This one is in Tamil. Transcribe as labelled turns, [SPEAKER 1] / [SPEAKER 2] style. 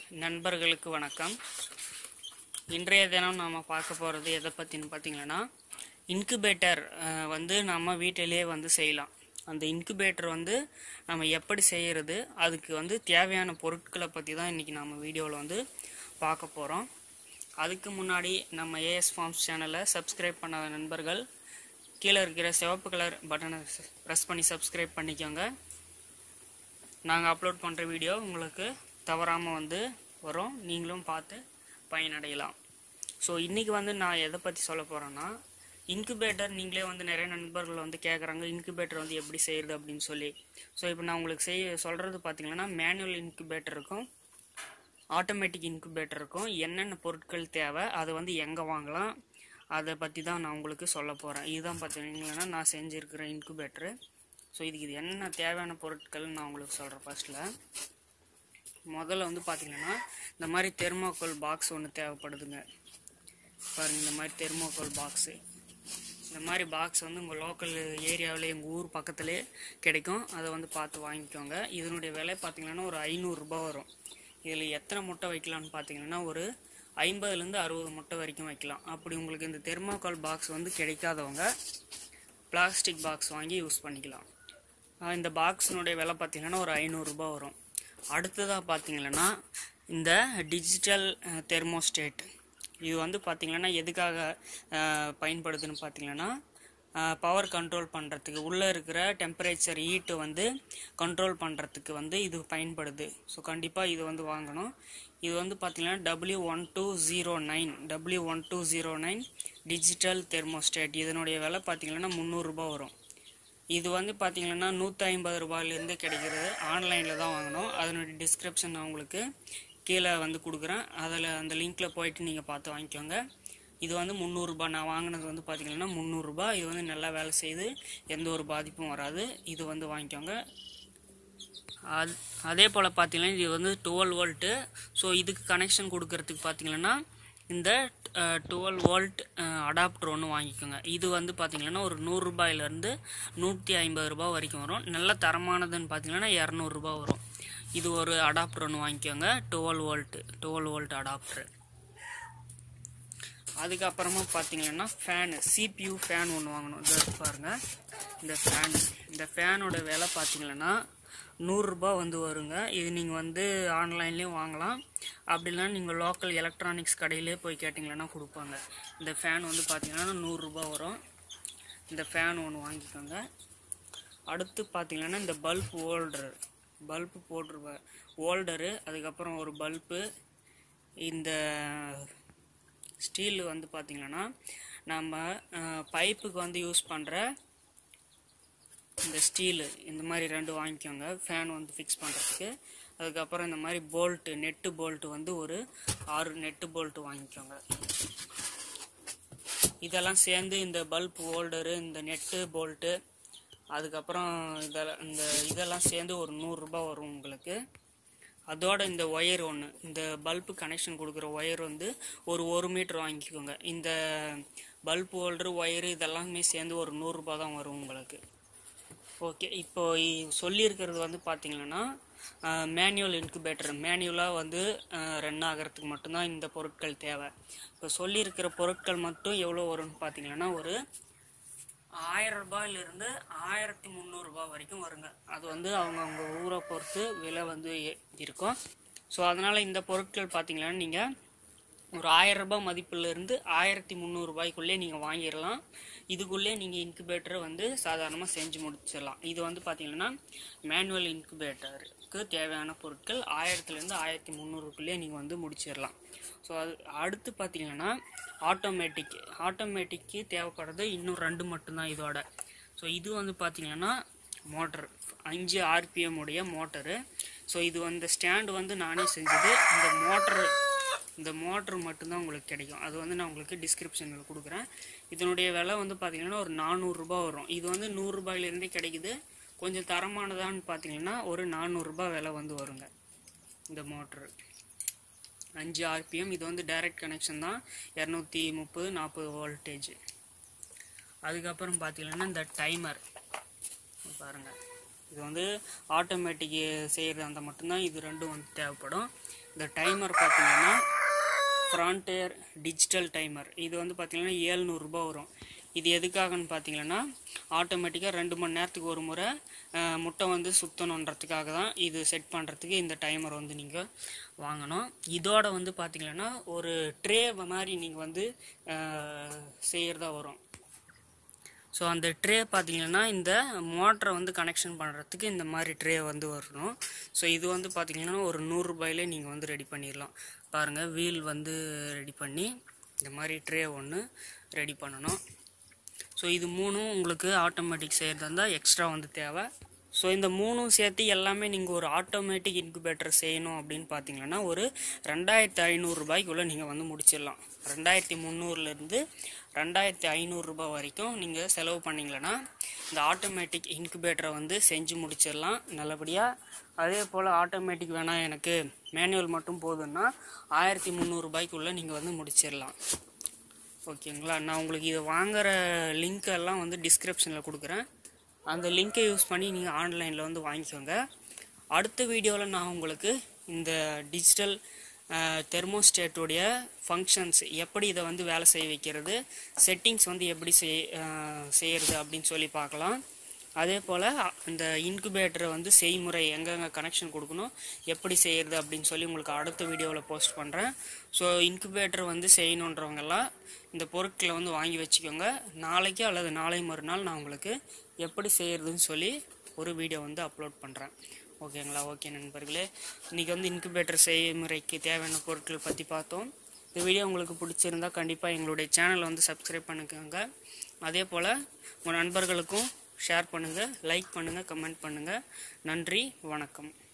[SPEAKER 1] நண்பர்களுக்கு வணக்கம் இன்றைய தினம் நாம் பார்க்க போகிறது எதை பற்றின்னு பார்த்தீங்கன்னா இன்குபேட்டர் வந்து நம்ம வீட்டிலேயே வந்து செய்யலாம் அந்த இன்குபேட்டர் வந்து நம்ம எப்படி செய்கிறது அதுக்கு வந்து தேவையான பொருட்களை பற்றி தான் இன்றைக்கி நம்ம வீடியோவில் வந்து பார்க்க போகிறோம் அதுக்கு முன்னாடி நம்ம ஏஎஸ் ஃபார்ம்ஸ் சேனலை சப்ஸ்கிரைப் பண்ணாத நண்பர்கள் கீழே இருக்கிற சிவப்பு கலர் பட்டனை ப்ரெஸ் பண்ணி சப்ஸ்கிரைப் பண்ணிக்கோங்க நாங்கள் அப்லோட் பண்ணுற வீடியோ உங்களுக்கு தவறாமல் வந்து வரும் நீங்களும் பார்த்து பயனடையலாம் ஸோ இன்றைக்கி வந்து நான் எதை பற்றி சொல்ல போகிறேன்னா இன்குபேட்டர் நீங்களே வந்து நிறைய நண்பர்கள் வந்து கேட்குறாங்க இன்குபேட்டர் வந்து எப்படி செய்கிறது அப்படின்னு சொல்லி ஸோ இப்போ நான் உங்களுக்கு செய்ய சொல்கிறது பார்த்தீங்கன்னா மேனுவல் இன்குபேட்டர் இருக்கும் ஆட்டோமேட்டிக் இன்குபேட்டர் இருக்கும் என்னென்ன பொருட்கள் தேவை அதை வந்து எங்கே வாங்கலாம் அதை பற்றி தான் நான் உங்களுக்கு சொல்ல போகிறேன் இதுதான் பார்த்தீங்கன்னா நான் செஞ்சுருக்கிற இன்குபேட்டரு ஸோ இதுக்கு இது என்ன தேவையான பொருட்கள்னு நான் உங்களுக்கு சொல்கிறேன் ஃபர்ஸ்ட்டில் முதல்ல வந்து பார்த்தீங்கன்னா இந்த மாதிரி தெர்மோகோல் பாக்ஸ் ஒன்று தேவைப்படுதுங்க பாருங்கள் இந்த மாதிரி தெர்மோகோல் பாக்ஸு இந்த மாதிரி பாக்ஸ் வந்து உங்கள் லோக்கல் ஏரியாவில் எங்கள் ஊர் பக்கத்துலேயே கிடைக்கும் அதை வந்து பார்த்து வாங்கிக்கோங்க இதனுடைய விலை பார்த்தீங்கன்னா ஒரு ஐநூறுரூபா வரும் இதில் எத்தனை முட்டை வைக்கலாம்னு பார்த்தீங்கன்னா ஒரு ஐம்பதுலேருந்து அறுபது முட்டை வரைக்கும் வைக்கலாம் அப்படி உங்களுக்கு இந்த தெர்மோகால் பாக்ஸ் வந்து கிடைக்காதவங்க பிளாஸ்டிக் பாக்ஸ் வாங்கி யூஸ் பண்ணிக்கலாம் ஆஹ் இந்த பாக்ஸினுடைய விலை பார்த்தீங்கன்னா ஒரு ஐநூறுரூபா வரும் அடுத்ததாக பார்த்தீங்கன்னா இந்த டிஜிட்டல் தெர்மோஸ்டேட் இது வந்து பார்த்தீங்கன்னா எதுக்காக ஆஹ் பயன்படுதுன்னு பார்த்தீங்கன்னா பவர் கண்ட்ரோல் பண்ணுறதுக்கு உள்ளே இருக்கிற டெம்பரேச்சர் ஹீட்டு வந்து கண்ட்ரோல் பண்ணுறதுக்கு வந்து இது பயன்படுது ஸோ கண்டிப்பாக இது வந்து வாங்கணும் இது வந்து பார்த்தீங்கன்னா W one two zero nine W one two zero nine digital thermostat இதனுடைய விலை பார்த்தீங்கன்னா முந்நூறுரூபா வரும் இது வந்து பார்த்தீங்கன்னா நூற்றி ஐம்பது ரூபாயிலேருந்து கிடைக்கிறது ஆன்லைனில் தான் வாங்கணும் அதனுடைய டிஸ்கிரிப்ஷன் நான் உங்களுக்கு கீழே வந்து கொடுக்குறேன் அதில் அந்த லிங்க்கில் போயிட்டு நீங்கள் பார்த்து வாங்கிக்கோங்க இது வந்து முந்நூறுரூபா நான் வாங்கினது வந்து பார்த்தீங்கன்னா முந்நூறுரூபா இது வந்து நல்லா வேலை செய்யுது எந்த ஒரு பாதிப்பும் வராது இது வந்து வாங்கிக்கோங்க அது அதே போல் பார்த்தீங்கன்னா இது வந்து டுவெல் வோல்ட்டு ஸோ இதுக்கு கனெக்ஷன் கொடுக்கறதுக்கு பார்த்தீங்கன்னா இந்த டுவெல் வோல்ட் அடாப்டர் ஒன்று வாங்கிக்கோங்க இது வந்து பார்த்தீங்கன்னா ஒரு நூறுரூபாயிலேருந்து நூற்றி ஐம்பது ரூபாய் வரைக்கும் வரும் நல்ல தரமானதுன்னு பார்த்தீங்கன்னா இரநூறுபா வரும் இது ஒரு அடாப்டர் ஒன்று வாங்கிக்கோங்க twelve volt twelve volt adapter அதுக்கப்புறமா பார்த்தீங்கன்னா ஃபேனு சிபியூ ஃபேன் ஒன்று வாங்கணும் இதை பாருங்கள் இந்த ஃபேன் இந்த ஃபேனோட விலை பார்த்தீங்கன்னா நூறுரூபா வந்து வருங்க இது நீங்கள் வந்து ஆன்லைன்லேயும் வாங்கலாம் அப்படி இல்லைனா நீங்கள் லோக்கல் எலக்ட்ரானிக்ஸ் கடையிலே போய் கேட்டிங்கன்னா கொடுப்பாங்க இந்த ஃபேன் வந்து பார்த்தீங்கன்னா நூறுரூபா வரும் இந்த ஃபேன் ஒன்று வாங்கிக்கோங்க அடுத்து பார்த்தீங்கன்னா இந்த பல்ப் ஹோல்டர் பல்பு போட்டுருவ ஹோல்டரு அதுக்கப்புறம் ஒரு பல்பு இந்த ஸ்டீல் வந்து பார்த்திங்கன்னா நம்ம பைப்புக்கு வந்து யூஸ் பண்ணுற இந்த ஸ்டீலு இந்த மாதிரி ரெண்டு வாங்கிக்கோங்க ஃபேன் வந்து ஃபிக்ஸ் பண்ணுறதுக்கு அதுக்கப்புறம் இந்த மாதிரி போல்ட்டு நெட்டு போல்ட்டு வந்து ஒரு ஆறு நெட்டு போல்ட்டு வாங்கிக்கோங்க இதெல்லாம் சேர்ந்து இந்த பல்ப் ஹோல்டரு இந்த நெட்டு போல்ட்டு அதுக்கப்புறம் இதெல்லாம் இந்த இதெல்லாம் சேர்ந்து ஒரு நூறுரூபா வரும் உங்களுக்கு அதோட இந்த ஒயர் ஒன்று இந்த பல்பு கனெக்ஷன் கொடுக்குற ஒயர் வந்து ஒரு ஒரு மீட்டர் வாங்கிக்கோங்க இந்த பல்ப் ஹோல்டரு ஒயரு இதெல்லாமே சேர்ந்து ஒரு நூறுரூபா தான் வரும் உங்களுக்கு ஓகே இப்போ இ- சொல்லியிருக்கிறது வந்து பார்த்தீங்கன்னா மேனுவல் இன்குபேட்டர் மேனுவலாக வந்து ரன் ஆகிறதுக்கு மட்டும்தான் இந்த பொருட்கள் தேவை இப்போ சொல்லியிருக்கிற பொருட்கள் மட்டும் எவ்வளோ வரும்னு பார்த்தீங்கன்னா ஒரு ஆயிரம் ரூபாயிலிருந்து ஆயிரத்தி முந்நூறுரூபா வரைக்கும் வருங்க அது வந்து அவங்கவுங்க ஊரை பொறுத்து விலை வந்து எ- இருக்கும் ஸோ அதனால் இந்த பொருட்கள் பார்த்தீங்கன்னா நீங்கள் ஒரு ஆயிரம் ரூபாய் மதிப்புலேருந்து ஆயிரத்தி முந்நூறுபாய்க்குள்ளே நீங்கள் வாங்கிடலாம் இதுக்குள்ளே நீங்கள் இன்குபேட்டரை வந்து சாதாரணமாக செஞ்சு முடிச்சிடலாம் இது வந்து பார்த்தீங்கன்னா மேனுவல் இன்குபேட்டருக்கு தேவையான பொருட்கள் ஆயிரத்துலேருந்து ஆயிரத்தி முந்நூறுக்குள்ளே நீங்கள் வந்து முடிச்சிடலாம் ஸோ அது அடுத்து பார்த்தீங்கன்னா ஆட்டோமேட்டிக் ஆட்டோமேட்டிக்கு தேவைப்படுறது இன்னும் ரெண்டு மட்டும்தான் இதோட ஸோ இது வந்து பார்த்தீங்கன்னா மோட்டர் அஞ்சு ஆர்பிஎம் உடைய மோட்டரு ஸோ இது வந்து ஸ்டாண்டு வந்து நானே செஞ்சது இந்த மோட்டர் இந்த மோட்ரு மட்டும்தான் உங்களுக்கு கிடைக்கும் அது வந்து நான் உங்களுக்கு டிஸ்கிரிப்ஷனில் கொடுக்குறேன் இதனுடைய விலை வந்து பார்த்தீங்கன்னா ஒரு நானூறுரூபா வரும் இது வந்து நூறுரூபாயிலேருந்தே கிடைக்குது கொஞ்சம் தரமானதான்னு பார்த்தீங்கன்னா ஒரு நானூறுரூபா விலை வந்து வருங்க இந்த மோட்ரு அஞ்சு ஆர்பிஎம் இது வந்து டைரக்ட் கனெக்ஷன் தான் இரநூத்தி முப்பது நாற்பது வோல்டேஜ் அதுக்கப்புறம் பார்த்தீங்கன்னா இந்த டைமர் பாருங்கள் இது வந்து ஆட்டோமேட்டிக் செய்கிறது அந்த மட்டும்தான் இது ரெண்டும் வந்து தேவைப்படும் இந்த டைமர் பார்த்தீங்கன்னா ஃப்ரான்டேர் டிஜிட்டல் டைமர் இது வந்து பார்த்தீங்கன்னா ஏழ்நூறுபா வரும் இது எதுக்காகன்னு பார்த்தீங்கன்னா ஆட்டோமேட்டிக்காக ரெண்டு மணி நேரத்துக்கு ஒரு முறை அஹ், முட்டை வந்து சுத்தணுன்றதுக்காக தான் இது செட் பண்ணுறதுக்கு இந்த டைமர் வந்து நீங்கள் வாங்கணும் இதோட வந்து பார்த்தீங்கன்னா ஒரு ட்ரே மாதிரி நீங்கள் வந்து செய்கிறதா வரும் ஸோ அந்த ட்ரே பார்த்தீங்கன்னா இந்த மோட்டரை வந்து கனெக்ஷன் பண்ணுறதுக்கு இந்த மாதிரி ட்ரே வந்து வரணும் ஸோ இது வந்து பார்த்தீங்கன்னா ஒரு நூறுரூபாயிலே நீங்கள் வந்து ரெடி பண்ணிடலாம் பாருங்கள் வீல் வந்து ரெடி பண்ணி இந்த மாதிரி ட்ரே ஒன்று ரெடி பண்ணணும் ஸோ இது மூணும் உங்களுக்கு ஆட்டோமேட்டிக் செய்கிறதா இருந்தால் எக்ஸ்ட்ரா வந்து தேவை ஸோ இந்த மூணும் சேர்த்து எல்லாமே நீங்கள் ஒரு ஆட்டோமேட்டிக் இன்குபேட்டர் செய்யணும் அப்படின்னு பார்த்தீங்கன்னா ஒரு ரெண்டாயிரத்தி ஐநூறுரூபாய்க்குள்ளே நீங்கள் வந்து முடிச்சிடலாம் ரெண்டாயிரத்தி முந்நூறுலேருந்து ரெண்டாயிரத்தி ஐநூறுரூபா வரைக்கும் நீங்கள் செலவு பண்ணிங்களன்னா இந்த ஆட்டோமேட்டிக் இன்குபேட்டரை வந்து செஞ்சு முடிச்சிடலாம் நல்லபடியாக அதே போல் ஆட்டோமேட்டிக் வேணால் எனக்கு மேனுவல் மட்டும் போதுன்னா ஆயிரத்தி முந்நூறுபாய்க்குள்ளே நீங்கள் வந்து முடிச்சிடலாம் ஓகேங்களா நான் உங்களுக்கு இதை வாங்குற லிங்க் எல்லாம் வந்து டிஸ்கிரிப்ஷனில் கொடுக்குறேன் அந்த லிங்கை யூஸ் பண்ணி நீங்கள் ஆன்லைனில் வந்து வாங்கிக்கோங்க அடுத்த வீடியோவில் நான் உங்களுக்கு இந்த டிஜிட்டல் தெர்மோஸ்டேட்டுடைய ஃபங்க்ஷன்ஸ் எப்படி இதை வந்து வேலை செய்ய வைக்கிறது செட்டிங்ஸ் வந்து எப்படி செய் அஹ், செய்யறது அப்படின்னு சொல்லி பார்க்கலாம் அதே போல் இந்த இன்குபேட்டரை வந்து செய்முறை எங்கெங்கே கனெக்ஷன் கொடுக்கணும் எப்படி செய்கிறது அப்படின்னு சொல்லி உங்களுக்கு அடுத்த வீடியோவில் போஸ்ட் பண்ணுறேன் ஸோ இன்குபேட்டர் வந்து செய்யணுன்றவங்கெல்லாம் இந்த பொருட்களை வந்து வாங்கி வச்சுக்கோங்க நாளைக்கு அல்லது நாளை மறுநாள் நான் உங்களுக்கு எப்படி செய்கிறதுன்னு சொல்லி ஒரு வீடியோ வந்து அப்லோட் பண்ணுறேன் ஓகேங்களா ஓகே நண்பர்களே இன்றைக்கி வந்து இன்குபேட்டர் செய்முறைக்கு தேவையான பொருட்கள் பற்றி பார்த்தோம் இந்த வீடியோ உங்களுக்கு பிடிச்சிருந்தா கண்டிப்பாக எங்களுடைய சேனலை வந்து சப்ஸ்கிரைப் பண்ணிக்கோங்க அதே போல் உங்கள் நண்பர்களுக்கும் ஷேர் பண்ணுங்கள் லைக் பண்ணுங்கள் கமெண்ட் பண்ணுங்கள் நன்றி வணக்கம்